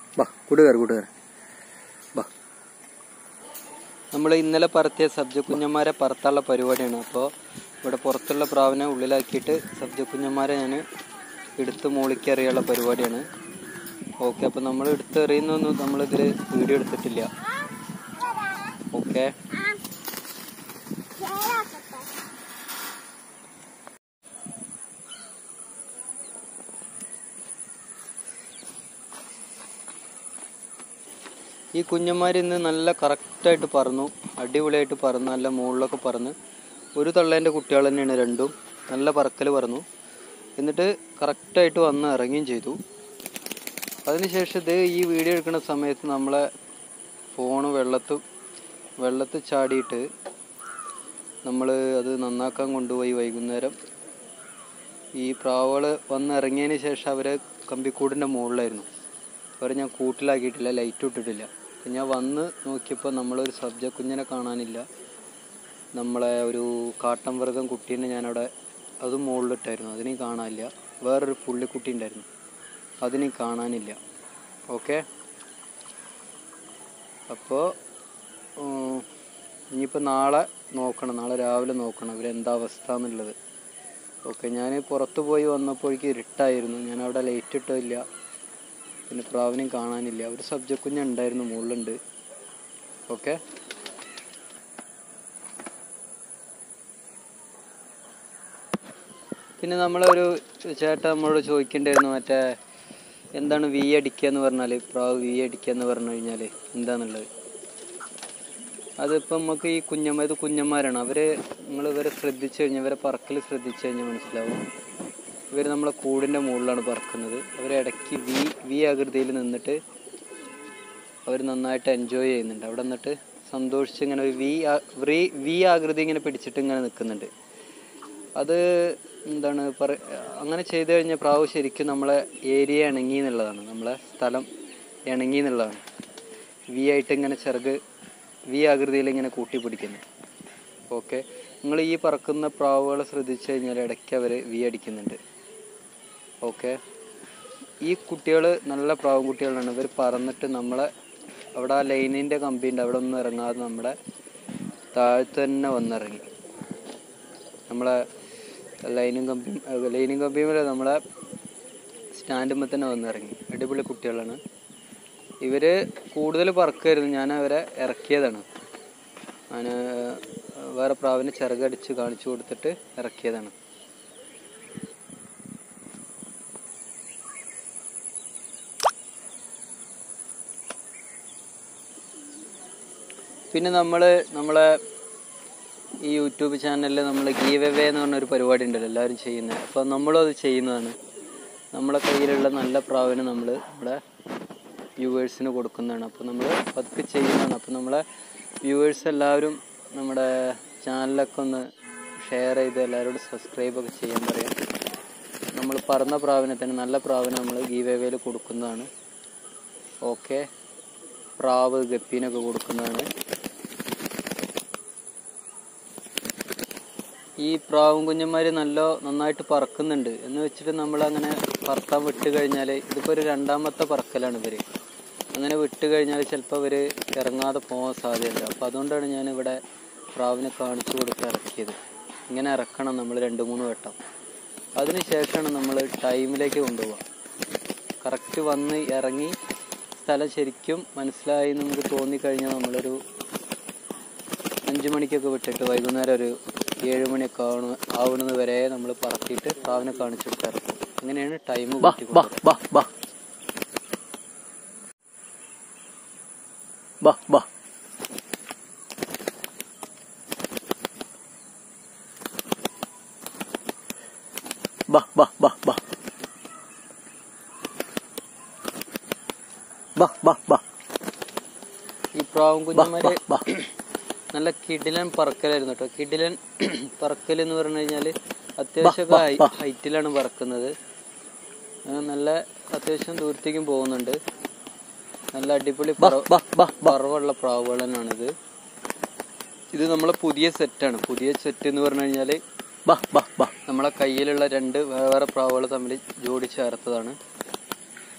ബാ കൂട്ടുകാർ കൂട്ടുകാർ ബാ നമ്മൾ ഇന്നലെ പറത്തിയ സബ്ജ കുഞ്ഞന്മാരെ പറത്താനുള്ള പരിപാടിയാണ് അപ്പോൾ ഇവിടെ പുറത്തുള്ള പ്രാവിനെ ഉള്ളിലാക്കിയിട്ട് സബ്ജ കുഞ്ഞന്മാരെ ഞാൻ എടുത്ത് മോളിക്കെറിയുള്ള പരിപാടിയാണ് ഓക്കെ അപ്പോൾ നമ്മൾ എടുത്ത് എറിയുന്നൊന്നും നമ്മളിതിൽ വീഡിയോ എടുത്തിട്ടില്ല ഓക്കെ ഈ കുഞ്ഞന്മാർ ഇന്ന് നല്ല കറക്റ്റായിട്ട് പറന്നു അടിപൊളിയായിട്ട് പറന്നു നല്ല മുകളിലൊക്കെ പറന്ന് ഒരു തള്ളേൻ്റെ കുട്ടികൾ തന്നെയാണ് രണ്ടും നല്ല പറക്കൽ പറന്നു എന്നിട്ട് കറക്റ്റായിട്ട് വന്ന് ഇറങ്ങുകയും ചെയ്തു അതിനുശേഷം ഇത് ഈ വീഡിയോ എടുക്കുന്ന സമയത്ത് നമ്മളെ ഫോണ് വെള്ളത്ത് വെള്ളത്തിൽ ചാടിയിട്ട് നമ്മൾ അത് നന്നാക്കാൻ കൊണ്ടുപോയി വൈകുന്നേരം ഈ പ്രാവുകൾ വന്ന് ഇറങ്ങിയതിന് ശേഷം അവരെ കമ്പിക്കൂടിൻ്റെ മുകളിലായിരുന്നു അവരെ ഞാൻ കൂട്ടിലാക്കിയിട്ടില്ല ലൈറ്റ് ഇട്ടിട്ടില്ല അപ്പം ഞാൻ വന്ന് നോക്കിയപ്പോൾ നമ്മളൊരു സബ്ജ കുഞ്ഞിനെ കാണാനില്ല നമ്മളെ ഒരു കാട്ടൻ വർഗം കുട്ടീനെ ഞാനവിടെ അതും മുകളിലിട്ടായിരുന്നു അതിനെയും കാണാനില്ല വേറൊരു പുള്ളിക്കുട്ടി ഉണ്ടായിരുന്നു അതിനെയും കാണാനില്ല ഓക്കെ അപ്പോൾ ഇനിയിപ്പോൾ നാളെ നോക്കണം നാളെ രാവിലെ നോക്കണം ഇവരെന്താ അവസ്ഥ എന്നുള്ളത് ഓക്കെ ഞാൻ പുറത്ത് പോയി വന്നപ്പോഴേക്ക് ഇരുട്ടായിരുന്നു ഞാൻ അവിടെ ലൈറ്റ് ഇട്ടില്ല പിന്നെ പ്രാവിനെയും കാണാനില്ല ഒരു സബ്ജക്ട് കുഞ്ഞ് ഉണ്ടായിരുന്നു മുകളിലുണ്ട് ഓക്കെ പിന്നെ നമ്മളൊരു ചേട്ടൻ നമ്മളോട് ചോദിക്കേണ്ടായിരുന്നു മറ്റേ എന്താണ് വി അടിക്കുക എന്ന് പറഞ്ഞാൽ പ്രാവ് വി അടിക്കുക എന്ന് പറഞ്ഞു കഴിഞ്ഞാൽ എന്താന്നുള്ളത് അതിപ്പം നമുക്ക് ഈ കുഞ്ഞമ്മ ഇത് കുഞ്ഞന്മാരാണ് അവര് നിങ്ങൾ ഇവരെ ശ്രദ്ധിച്ചു കഴിഞ്ഞാൽ ഇവരെ പറക്കൽ ശ്രദ്ധിച്ചു കഴിഞ്ഞാൽ മനസ്സിലാവും ഇവർ നമ്മളെ കൂടിൻ്റെ മുകളിലാണ് പറക്കുന്നത് അവർ ഇടയ്ക്ക് വി വി ആകൃതിയിൽ നിന്നിട്ട് അവർ നന്നായിട്ട് എൻജോയ് ചെയ്യുന്നുണ്ട് അവിടെ നിന്നിട്ട് സന്തോഷിച്ച് ഇങ്ങനെ ഒരു വി ആ- വ്രീ വി ആകൃതി ഇങ്ങനെ പിടിച്ചിട്ട് ഇങ്ങനെ നിൽക്കുന്നുണ്ട് അത് എന്താണ് പറ അങ്ങനെ ചെയ്തു കഴിഞ്ഞാൽ പ്രാവ് ശരിക്കും നമ്മളെ ഏരിയ ഇണങ്ങി എന്നുള്ളതാണ് നമ്മളെ സ്ഥലം ഇണങ്ങി എന്നുള്ളതാണ് വി ആയിട്ട് ഇങ്ങനെ ചിറക് വി ആകൃതിയിൽ ഇങ്ങനെ കൂട്ടി പിടിക്കുന്നു ഓക്കെ നിങ്ങൾ ഈ പറക്കുന്ന പ്രാവുകളെ ശ്രദ്ധിച്ചു കഴിഞ്ഞാൽ ഇടയ്ക്ക് അവർ വി അടിക്കുന്നുണ്ട് ഓക്കെ ഈ കുട്ടികൾ നല്ല പ്രാവും കുട്ടികളാണ് ഇവർ പറന്നിട്ട് നമ്മളെ അവിടെ ആ ലൈനിൻ്റെ കമ്പി ഉണ്ട് അവിടെ ഒന്നും ഇറങ്ങാതെ നമ്മുടെ താഴത്ത് തന്നെ വന്നിറങ്ങി നമ്മളെ ലൈനും കമ്പി ലൈനും കമ്പിയുമല്ല നമ്മളെ സ്റ്റാൻഡുമ്പോൾ തന്നെ വന്നിറങ്ങി അടിപൊളി കുട്ടികളാണ് ഇവര് കൂടുതൽ പറക്കായിരുന്നു ഞാൻ അവരെ ഇറക്കിയതാണ് ഞാൻ വേറെ പ്രാവിനെ ചിറകടിച്ച് കാണിച്ചു കൊടുത്തിട്ട് ഇറക്കിയതാണ് പിന്നെ നമ്മൾ നമ്മളെ ഈ യൂട്യൂബ് ചാനലിൽ നമ്മൾ ഗീവ് അവേ എന്ന് പറഞ്ഞൊരു പരിപാടി ഉണ്ടല്ലോ എല്ലാവരും ചെയ്യുന്നത് അപ്പോൾ നമ്മളും അത് ചെയ്യുന്നതാണ് നമ്മളെ കയ്യിലുള്ള നല്ല പ്രാവിനെ നമ്മൾ നമ്മുടെ വ്യൂവേഴ്സിന് കൊടുക്കുന്നതാണ് അപ്പോൾ നമ്മൾ പതുക്കെ ചെയ്യുന്നതാണ് അപ്പോൾ നമ്മളെ വ്യൂവേഴ്സ് എല്ലാവരും നമ്മുടെ ചാനലൊക്കെ ഒന്ന് ഷെയർ ചെയ്ത് എല്ലാവരോടും സബ്സ്ക്രൈബ് ഒക്കെ ചെയ്യാൻ പറയാം നമ്മൾ പറന്ന പ്രാവിനെ തന്നെ നല്ല പ്രാവിനെ നമ്മൾ ഗീവ് അവേയിൽ കൊടുക്കുന്നതാണ് ഓക്കെ പ്രാവ് ഗപ്പീനൊക്കെ കൊടുക്കുന്നതാണ് ഈ പ്രാവും കുഞ്ഞന്മാർ നല്ല നന്നായിട്ട് പറക്കുന്നുണ്ട് എന്ന് വെച്ചിട്ട് നമ്മൾ അങ്ങനെ പറത്താൻ വിട്ട് കഴിഞ്ഞാൽ ഇതിപ്പോൾ ഒരു രണ്ടാമത്തെ പറക്കലാണ് ഇവർ അങ്ങനെ വിട്ട് കഴിഞ്ഞാൽ ചിലപ്പോൾ ഇവർ ഇറങ്ങാതെ പോകാൻ സാധ്യതയുണ്ട് അപ്പോൾ അതുകൊണ്ടാണ് ഞാൻ ഇവിടെ പ്രാവിനെ കാണിച്ചു കൊടുത്ത് ഇറക്കിയത് ഇങ്ങനെ ഇറക്കണം നമ്മൾ രണ്ട് മൂന്ന് വട്ടം അതിന് ശേഷമാണ് നമ്മൾ ടൈമിലേക്ക് കൊണ്ടുപോവുക കറക്റ്റ് വന്ന് ഇറങ്ങി സ്ഥലം ശരിക്കും മനസ്സിലായി എന്ന് നമുക്ക് തോന്നിക്കഴിഞ്ഞാൽ നമ്മളൊരു അഞ്ച് മണിക്കൊക്കെ വിട്ടിട്ട് വൈകുന്നേരം ഒരു ഏഴ് മണിയൊക്കെ ആവണ ആവുന്നത് വരെ നമ്മൾ പറത്തിയിട്ട് പ്രാവിനെ കാണിച്ചു കൊടുക്കാറുണ്ട് അങ്ങനെയാണ് ടൈം ബാ ബാ ബാ ബാ ബാ ബാ ബാ ബാ ബാ ബാ ബാ ബാ ബാ ഈ പ്രാവും കുഞ്ഞന്മാര് ബാ. നല്ല കിടിലൻ പറക്കലായിരുന്നു കേട്ടോ കിടിലൻ പറക്കൽ എന്ന് പറഞ്ഞു കഴിഞ്ഞാല് അത്യാവശ്യം ബാ, ബാ. ഹൈറ്റിലാണ് പറക്കുന്നത് ആ, നല്ല അത്യാവശ്യം ദൂരത്തേക്കും പോകുന്നുണ്ട് നല്ല അടിപൊളി ബാ പറ- ബാ ബാ ബാ പറവുള്ള പ്രാവുകൾ തന്നെയാണിത് ഇത് നമ്മളെ പുതിയ സെറ്റാണ് പുതിയ സെറ്റ് എന്ന് പറഞ്ഞു കഴിഞ്ഞാല് ബാ ബാ ബാ നമ്മളെ കയ്യിലുള്ള രണ്ട് വേറെ വേറെ പ്രാവുകൾ തമ്മിൽ ജോഡി ചേർത്തതാണ്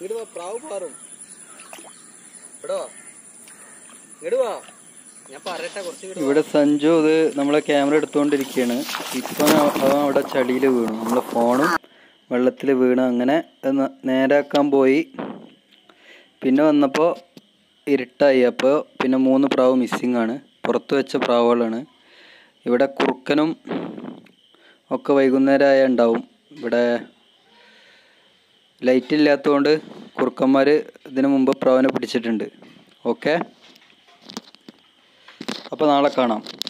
ഇങ്ങോട്ട് വാ പ്രാവ് പാറും ഇവിടെ വാ ഇങ്ങോട്ട് വാ ഞാൻ പറയട്ടെ കുറച്ച് ഇങ്ങട് വാ. ഇവിടെ സഞ്ജു ഇത് നമ്മളെ ക്യാമറ എടുത്തുകൊണ്ടിരിക്കുകയാണ് ഇപ്പം അവൻ അവിടെ ചളിയിൽ വീണു നമ്മളെ ഫോണും വെള്ളത്തിൽ വീണ് അങ്ങനെ അത് ന- നേരാക്കാൻ പോയി പിന്നെ വന്നപ്പോൾ ഇരുട്ടായി അപ്പോൾ പിന്നെ മൂന്ന് പ്രാവ് മിസ്സിങ് ആണ് പുറത്ത് വെച്ച പ്രാവുകളാണ് ഇവിടെ കുറുക്കനും ഒക്കെ വൈകുന്നേരമായ ഉണ്ടാവും ഇവിടെ ലൈറ്റ് ഇല്ലാത്തതുകൊണ്ട് കുറുക്കന്മാർ ഇതിനു മുമ്പ് പ്രാവിനെ പിടിച്ചിട്ടുണ്ട് ഓക്കെ അപ്പോൾ നാളെ കാണാം